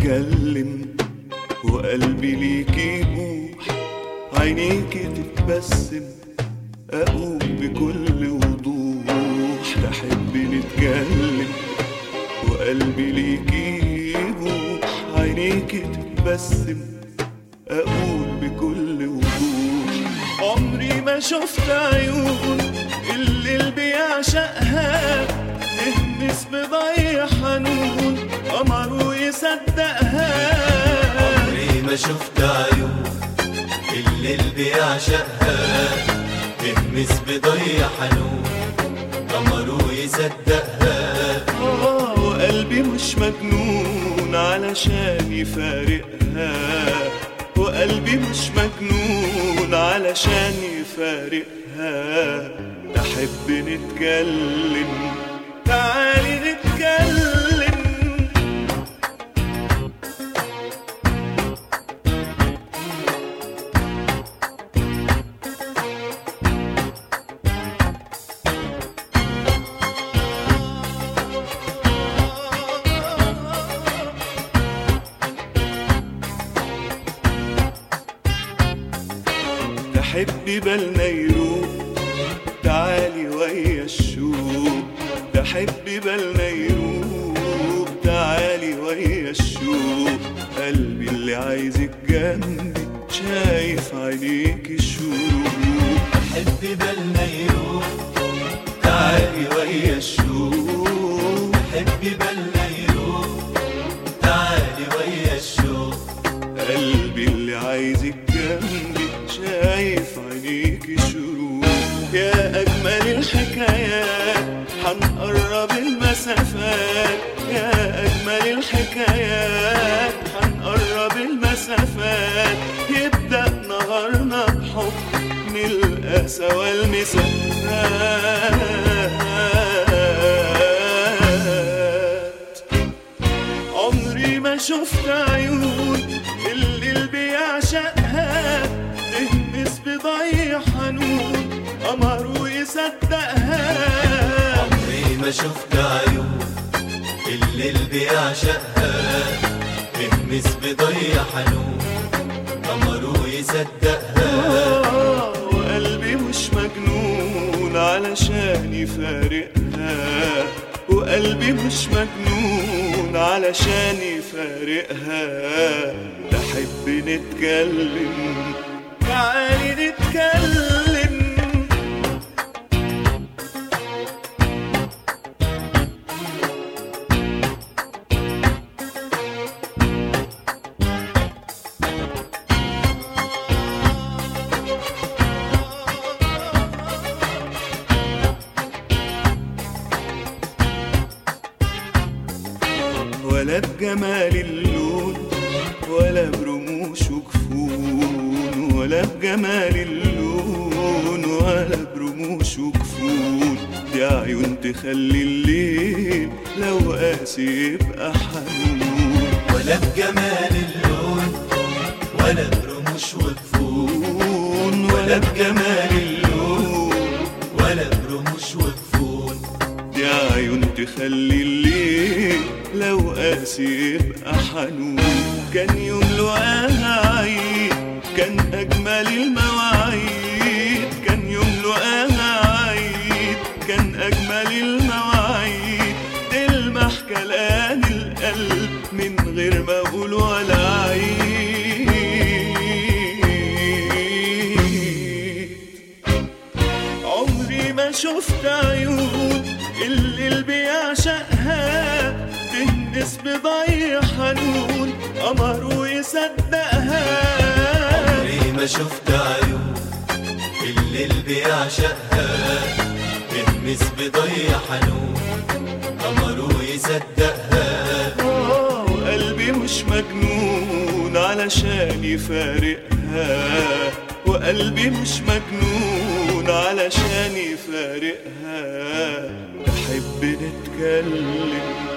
نتكلم وقلبي ليكي يبوح عينيكي تتبسم أقوم بكل وضوح تحب نتكلم وقلبي ليكي يبوح عينيكي تتبسم أقول بكل وضوح عمري ما شفت عيون اللي بيعشقها تهمس بضي حنون قمر ويصدقها عمري ما شفت عيون اللي اللي بيعشقها تهمس بضي حنون قمر ويصدقها آه وقلبي مش مجنون علشان يفارقها وقلبي مش مجنون علشان يفارقها تحب نتكلم تعالي نتكلم تحبي بالنا يروق تعالي ويا الشوق تحبي بالنا يروق تعالي ويا الشوق قلبي اللي عايزك جنبي شايف عينيك الشروق حب بالنا يروح تعالي ويا الشوق حب بالنا يروح تعالي ويا الشوق قلبي اللي عايزك جنبي شايف عينيك شروق يا أجمل الحكايات حنقرب المسافات يا أجمل الحكايات حنقرب المسافات يبدأ نهارنا بحب نلقى سوا المسافات عمري ما شفت عيون اللي اللي بيعشقها تهمس بضي حنون قمر ويصدقها عمري ما شفت عيون اللي اللي بيعشقها تهمس بضي حنون قمر ويصدقها آه، وقلبي مش مجنون علشان يفارقها وقلبي مش مجنون علشان يفارقها تحب نتكلم تعالي نتكلم ولا بجمال اللون ولا برموش وكفون ولا بجمال اللون ولا برموش وكفون دي عيون تخلي الليل لو قاسي يبقى حنون ولا بجمال اللون ولا برموش وكفون ولا بجمال اللون ولا برموش وكفون دي عيون تخلي الليل لو قاسي يبقى حنون كان يوم لقاها عيد كان أجمل المواعيد كان يوم لقاها عيد كان أجمل المواعيد تلمح كلام القلب من غير ما أقول ولا عيد عمري ما شفت عيون اللي اللي بيعشقها تهمس بضي حنون قمر ويصدقها عمري ما شفت عيون اللي اللي بيعشقها تهمس بضي حنون قمر ويصدقها آه، وقلبي مش مجنون علشان يفارقها وقلبي مش مجنون علشان يفارقها تحب نتكلم